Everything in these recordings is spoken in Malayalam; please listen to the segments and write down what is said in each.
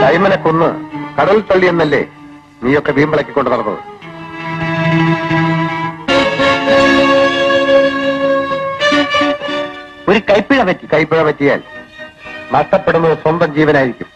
സൈമനെ കൊന്ന് കടൽ തള്ളിയെന്നല്ലേ നീയൊക്കെ വീമ്പിളക്കിക്കൊണ്ട് നടന്നത് ഒരു കൈപ്പിഴ പറ്റി കൈപ്പിഴ പറ്റിയാൽ നഷ്ടപ്പെടുന്നത് സ്വന്തം ജീവനായിരിക്കും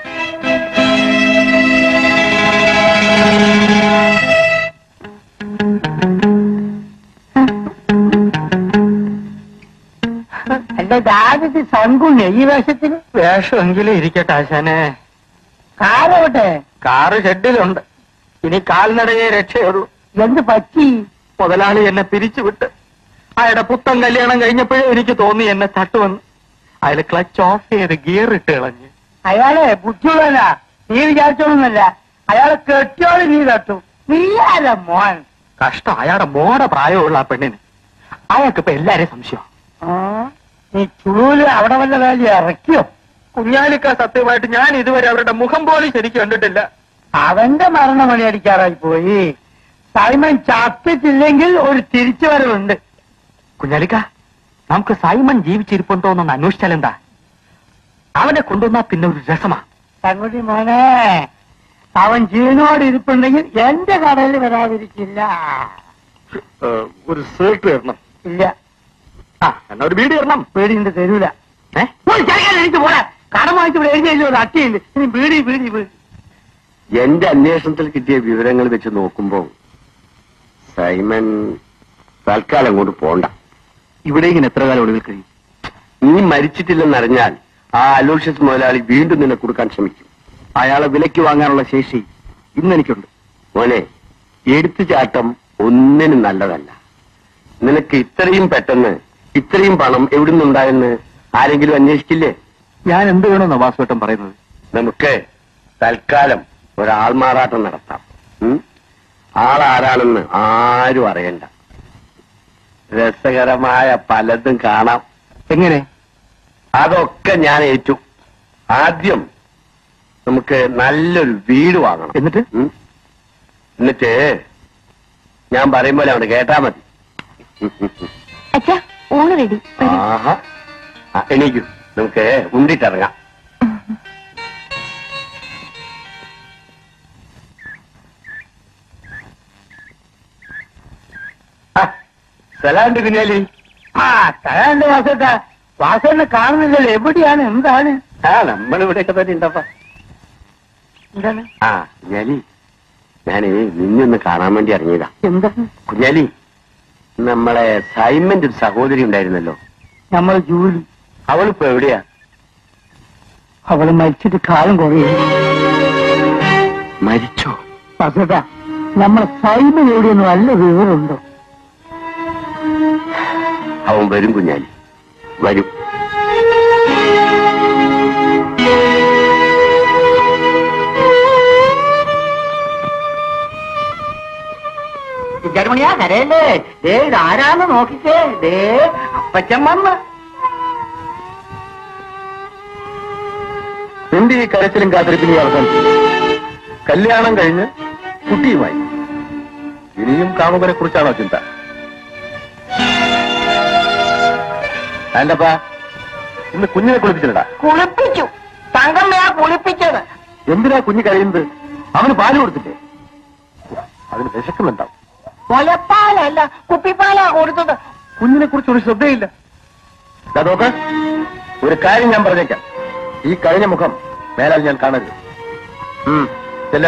അല്ല ദാരിദ്ര്യ സൺകുണ്യ ഈ വേഷത്തിന് വേഷമെങ്കിലും ഇരിക്കട്ടെ ആശാനെ കാരോട്ടെ കാറ് ഷെഡിലുണ്ട് ഇനി കാൽനടയെ രക്ഷയുള്ളൂ എന്ത് പറ്റി മുതലാളി എന്നെ പിരിച്ചുവിട്ട് അയാളുടെ പുത്തൻ കല്യാണം കഴിഞ്ഞപ്പോഴേ എനിക്ക് തോന്നി എന്നെ തട്ടുവന്ന് അയാൾ ക്ലച്ച് ഓഫ് ചെയ്ത് ഗിയർ ഇട്ട് കളഞ്ഞ് അയാളെ ബുദ്ധിയുള്ളവനാ നീ വിചാരിച്ചോളൊന്നല്ല അയാളെ കെട്ടിയോളി നീ തട്ടു നീ ആരാ മോൻ കഷ്ടം അയാളുടെ മോടെ പ്രായമുള്ള ആ പെണ്ണിന് അയാൾക്ക് ഇപ്പൊ എല്ലാരെയും സംശയം ആ, നീ ചുളൂല് അവിടെ വല്ല വേല ഇറക്കിയോ കുഞ്ഞാലിക്ക സത്യമായിട്ട് ഞാൻ ഇതുവരെ അവരുടെ മുഖം പോലും ശരിക്കും കണ്ടിട്ടില്ല അവന്റെ മരണം മണിയടിക്കാറായി പോയി സൈമൻ ചത്തിട്ടില്ലെങ്കിൽ ഒരു തിരിച്ചു വരവുണ്ട് കുഞ്ഞാലിക്ക നമുക്ക് സൈമൺ ജീവിച്ചിരിപ്പുണ്ടോ എന്നൊന്ന് അന്വേഷിച്ചാലെന്താ അവനെ കൊണ്ടുവന്നാ പിന്നെ ഒരു രസമാ തങ്കുടി മോനെ അവൻ ജീവനോട് ഇരിപ്പുണ്ടെങ്കിൽ എന്റെ കടയിൽ വരാതിരിക്കില്ല ഒരു സേർട്ട് തരണം ഇല്ല ആ എന്നാ ഒരു വീട് ഇടണം പേടിയുണ്ട് തരൂല ഏ പോയി ചാകാൻ എനിക്ക് പോരാ കടം വാങ്ങിച്ച് ഇവിടെ എഴുതിയല്ലോ ഒരു അട്ടിയുണ്ട് ഇനി വീടി വീടി വീടി എന്റെ അന്വേഷണത്തിൽ കിട്ടിയ വിവരങ്ങൾ വെച്ച് നോക്കുമ്പോ സൈമൻ തൽക്കാലം അങ്ങോട്ട് പോണ്ട ഇവിടെ ഇങ്ങനെ എത്ര കാലം ഒളിവിൽ കഴിയും നീ മരിച്ചിട്ടില്ലെന്നറിഞ്ഞാൽ ആ അലോഷ്യസ് മുതലാളി വീണ്ടും നിന്നെ കൊടുക്കാൻ ശ്രമിക്കും അയാളെ വിലയ്ക്ക് വാങ്ങാനുള്ള ശേഷി ഇന്ന് എനിക്കുണ്ട് മോനെ എടുത്തുചാട്ടം ഒന്നിനും നല്ലതല്ല നിനക്ക് ഇത്രയും പെട്ടെന്ന് ഇത്രയും പണം എവിടുന്നുണ്ടായെന്ന് ആരെങ്കിലും അന്വേഷിക്കില്ലേ ഞാൻ എന്ത് വേണമെന്നാ വാസുവേട്ടൻ പറയുന്നത് നമുക്ക് തൽക്കാലം ഒരാൾമാറാട്ടം നടത്താം ഉം? ആളാരാണെന്ന് ആരും അറിയണ്ട രസകരമായ പലതും കാണാം എങ്ങനെ അതൊക്കെ ഞാൻ ഏറ്റു ആദ്യം നമുക്ക് നല്ലൊരു വീട് വാങ്ങണം എന്നിട്ട് ഉം? എന്നിട്ട് ഞാൻ പറയും പോലെ അവിടെ കേട്ടാ മതി അച്ഛാ ഊണ് റെഡി ആഹാ ആ, എണീക്കൂ നമുക്ക് ഉണ്ടിട്ടിറങ്ങാം ആ, സലാണ്ട് കുഞ്ഞാലി ആ തരാണ്ട് വാസേട്ട വാസേനെ കാണുന്നില്ലല്ലോ എവിടെയാണ് എന്താണ് ആ നമ്മളിവിടെയൊക്കെ തന്നെ ഉണ്ടപ്പാ എന്താണ് ആ കുഞ്ഞാലി ഞാനേ നിന്നൊന്ന് കാണാൻ വേണ്ടി ഇറങ്ങിയതാ എന്താണ് കുഞ്ഞാലി നമ്മളെ സൈമന്റെ ഒരു സഹോദരി ഉണ്ടായിരുന്നല്ലോ നമ്മൾ ജൂലി അവളിപ്പോ എവിടെയാ അവള് മരിച്ചിട്ട് കാലം കുറയും മരിച്ചോ വാസേട്ട നമ്മളെ സൈബൻ എവിടെയൊന്നും നല്ല വിവരമുണ്ടോ അവൻ വരും കുഞ്ഞാലി വരും ജർമ്മണിയാ കരയല്ലേ ദേ ഇതാരാന്ന് നോക്കിക്കേ ദേ അപ്പച്ചൻ വന്ന് നിന്റെ ഈ കരച്ചിലും കാത്തിരിപ്പിനും അവസാനിച്ചു കല്യാണം കഴിഞ്ഞ് കുട്ടിയുമായി ഇനിയും കാമുകനെ കുറിച്ചാണോ ചിന്ത അല്ലപ്പാ ഇന്ന് കുഞ്ഞിനെ കുളിപ്പിച്ചിട്ടാ കുളിപ്പിച്ചു തങ്കമ്മയാ കുളിപ്പിച്ചത് എന്തിനാ കുഞ്ഞ് കഴിയുന്നത് അവന് പാല് കൊടുത്തില്ലേ അതിന് വിശക്കുന്നുണ്ടാവും മുലപ്പാലല്ല കുപ്പിപ്പാലാ കൊടുത്തത് കുഞ്ഞിനെ കുറിച്ച് ഒരു ശ്രദ്ധയില്ല ദാ നോക്ക് ഒരു കാര്യം ഞാൻ പറഞ്ഞേക്കാം ഈ കഴിഞ്ഞ മുഖം മേലാൽ ഞാൻ കാണരുത് ഉം, ചെല്ല്.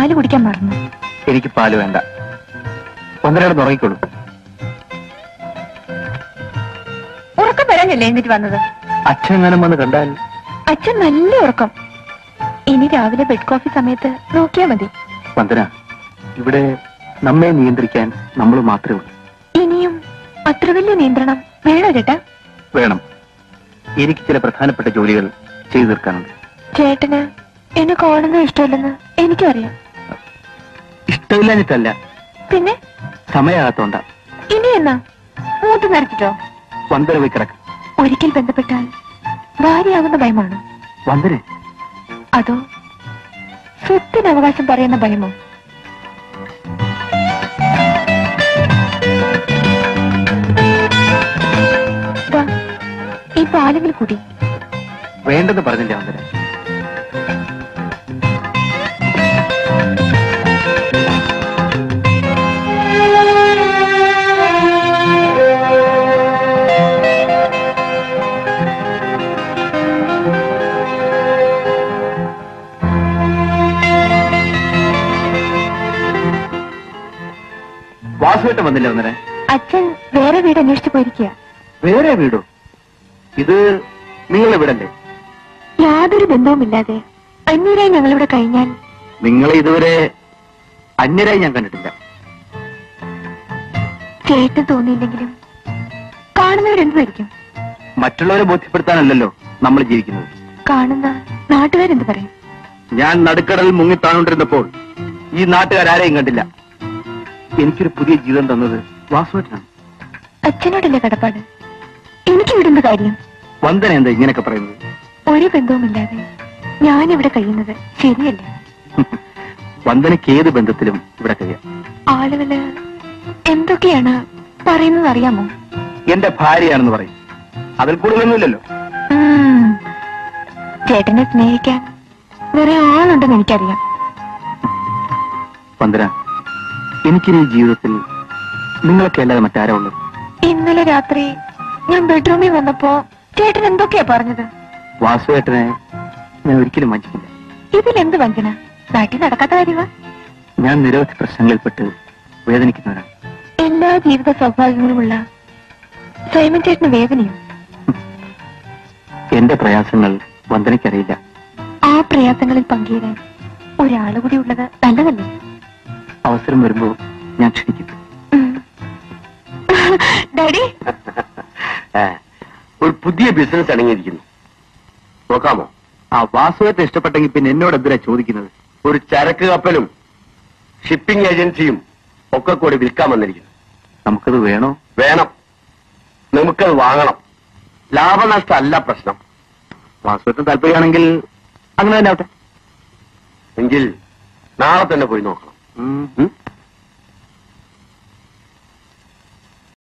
പാല് കുടിക്കാൻ മറന്നു എനിക്ക് പാല് വേണ്ട ഒന്നരയുടെ തുടങ്ങിക്കോളൂ ഉറക്കം വരാനല്ലേ എന്നിട്ട് വന്നത് അച്ഛനെങ്ങാനും വന്ന് കണ്ടാൽ അച്ഛൻ നല്ല ഉറക്കം ഇനി രാവിലെ ബെഡ് കോഫി സമയത്ത് നോക്കിയാ മതി വന്ദന ഇവിടെ നമ്മെ നിയന്ത്രിക്കാൻ നമ്മൾ മാത്രമേ ഉള്ളൂ ഇനിയും അത്ര വലിയ നിയന്ത്രണം വേണോ ചേട്ടാ വേണം എനിക്ക് ചില പ്രധാനപ്പെട്ട ജോലികൾ ചെയ്തു തീർക്കാനുണ്ട് ചേട്ടന് എന്നെ കാണുന്നത് ഇഷ്ടമല്ലെന്ന് എനിക്കും അറിയാം ഇഷ്ടമില്ലാഞ്ഞിട്ടല്ല പിന്നെ സമയമാകത്തോണ്ട ഇനി എന്നാ മൂത്ത് നിറച്ചിട്ടോ വന്ദന പോയി കിടക്കും ഒരിക്കൽ ബന്ധപ്പെട്ടാൽ ഭാര്യയാകുന്ന ഭയമാണ് വന്ദന അതോ സ്വത്തിന് അവകാശം പറയുന്ന ഭയമോ ദാ, ഈ പാലെങ്കിൽ കൂടി വേണ്ടെന്ന് പറഞ്ഞില്ല വന്ദന വാസുവേട്ടൻ വന്നില്ല വന്നനെ അച്ഛൻ വേറെ വീട് അന്വേഷിച്ചു പോയിരിക്കുക വേറെ വീടോ ഇത് നിങ്ങളുടെ വീടല്ലേ യാതൊരു ബന്ധവുമില്ലാതെ അന്യരായി ഞങ്ങളിവിടെ കഴിഞ്ഞാൽ നിങ്ങളെ ഇതുവരെ അന്യരായി ഞാൻ കണ്ടിട്ടില്ല ചേട്ടൻ തോന്നിയില്ലെങ്കിലും കാണുന്നവരെന്തുമായിരിക്കും മറ്റുള്ളവരെ ബോധ്യപ്പെടുത്താനല്ലല്ലോ നമ്മൾ ജീവിക്കുന്നത് കാണുന്ന നാട്ടുകാരെന്ത് പറയും ഞാൻ നടുക്കടലിൽ മുങ്ങിത്താണോണ്ടിരുന്നപ്പോൾ ഈ നാട്ടുകാരാരെയും കണ്ടില്ല എനിക്കൊരു പുതിയ ജീവിതം തന്നത് വാസുവേട്ടനാണ് അച്ഛനോടല്ലേ കടപ്പാട് എനിക്ക് വിടുന്ന കാര്യം വന്ദന എന്താ ഇങ്ങനെയൊക്കെ പറയുന്നത് ഒരു ബന്ധവുമില്ലാതെ ഞാനിവിടെ കഴിയുന്നത് ശരിയല്ല വന്ദനയ്ക്ക് ഏത് ബന്ധത്തിലും ഇവിടെ കഴിയാം ആളുകള് എന്തൊക്കെയാണ് പറയുന്നത് അറിയാമോ എന്റെ ഭാര്യയാണെന്ന് പറയും അതിൽ കൂടുതലൊന്നുമില്ലല്ലോ ഉം. ചേട്ടനെ സ്നേഹിക്കാൻ വേറെ ആളുണ്ടെന്ന് എനിക്കറിയാം വന്ദന എനിക്കിനി ഈ ജീവിതത്തിൽ നിങ്ങളൊക്കെ അല്ലാതെ മറ്റാരാ ഉള്ളത് ഇന്നലെ രാത്രി ഞാൻ ബെഡ്റൂമിൽ വന്നപ്പോ ചേട്ടൻ എന്തൊക്കെയാ പറഞ്ഞത് വാസുവേട്ടനെ ഞാൻ ഒരിക്കലും വഞ്ചിക്കില്ല ഇതിലെന്ത് വഞ്ചന നാട്ടിൽ നടക്കാത്ത കാര്യമാ ഞാൻ നിരവധി പ്രശ്നങ്ങളിൽപ്പെട്ട് വേദനിക്കുന്നവനാണ് എല്ലാ ജീവിത സൗഭാഗ്യങ്ങളുമുള്ള സൈമൻ ചേട്ടന് വേദനയും എന്റെ പ്രയാസങ്ങൾ വന്ദനയ്ക്കറിയില്ല ആ പ്രയാസങ്ങളിൽ പങ്കുചേരാൻ ഒരാള് കൂടി ഉള്ളത് നല്ലതല്ലേ അവസരം വരുമ്പോ ഞാൻ ക്ഷണിക്കും ഉം. ഡാഡി ഒരു പുതിയ ബിസിനസ് അടങ്ങിയിരിക്കുന്നു നോക്കാമോ ആ വാസുവേട്ടൻ ഇഷ്ടപ്പെട്ടെങ്കിൽ പിന്നെ എന്നോട് എന്തിനാ ചോദിക്കുന്നത് ഒരു ചരക്ക് കപ്പലും ഷിപ്പിംഗ് ഏജൻസിയും ഒക്കെ കൂടി വിൽക്കാൻ വന്നിരിക്കുന്നു നമുക്കത് വേണോ വേണം നമുക്കത് വാങ്ങണം ലാഭനഷ്ടമല്ല പ്രശ്നം വാസുവേട്ടൻ താല്പര്യമാണെങ്കിൽ അങ്ങനെ തന്നെ ആവട്ടെ എങ്കിൽ നാളെ തന്നെ പോയി നോക്കണം ഉം. ഉം?